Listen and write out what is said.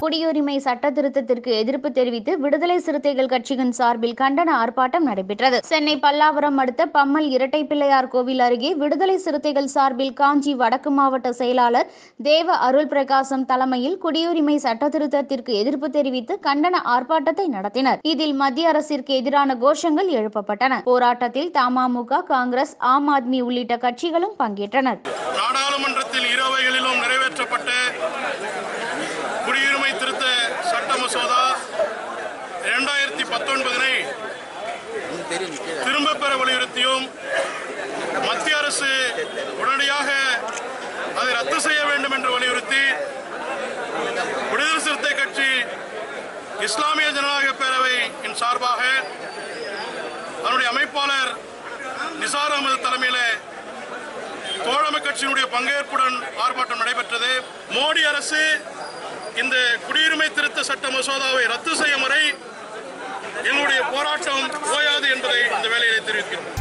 குடியுரிமை சட்ட திருத்தத்திற்கு எதிர்ப்பு தெரிவித்து விடுதலை சிறுத்தைகள் கட்சியின் சார்பில் கண்டன ஆர்ப்பாட்டம் நடைபெற்றது சென்னை பல்லாவரம் அடுத்த பம்மல் இரட்டை பிள்ளையார் கோவில் அருகே விடுதலை சிறுத்தைகள் சார்பில் காஞ்சி வடக்கு மாவட்ட செயலாளர் தேவ அருள் பிரகாசம் தலைமையில் குடியுரிமை சட்ட திருத்தத்திற்கு எதிர்ப்பு தெரிவித்து கண்டன ஆர்ப்பாட்டத்தை நடத்தினர் இதில் மத்திய அரசிற்கு எதிரான கோஷங்கள் எழுப்பப்பட்டன போராட்டத்தில் தமாமுக காங்கிரஸ் ஆம் ஆத்மி உள்ளிட்ட கட்சிகளும் பங்கேற்றனர் நாடாளுமன்றத்தில் இரு அவைகளிலும் நிறைவேற்றப்பட்ட குடியுரிமை திருத்த சட்ட மசோதா இரண்டாயிரத்தி பத்தொன்பதினை திரும்பப் பெற வலியுறுத்தியும் மத்திய அரசு உடனடியாக அதை ரத்து செய்ய வேண்டும் என்று வலியுறுத்தி விடுதலை சிறுத்தை கட்சி இஸ்லாமிய ஜனநாயக பேரவையின் சார்பாக அதனுடைய அமைப்பாளர் நிசார் அகமது தலைமையில் தோழமை கட்சியினுடைய பங்கேற்புடன் ஆர்ப்பாட்டம் நடைபெற்றது மோடி அரசு இந்த குடியுரிமை திருத்த சட்ட மசோதாவை ரத்து செய்யும் வரை எங்களுடைய போராட்டம் ஓயாது என்பதை இந்த வேலையிலே தெரிவிக்கிறோம்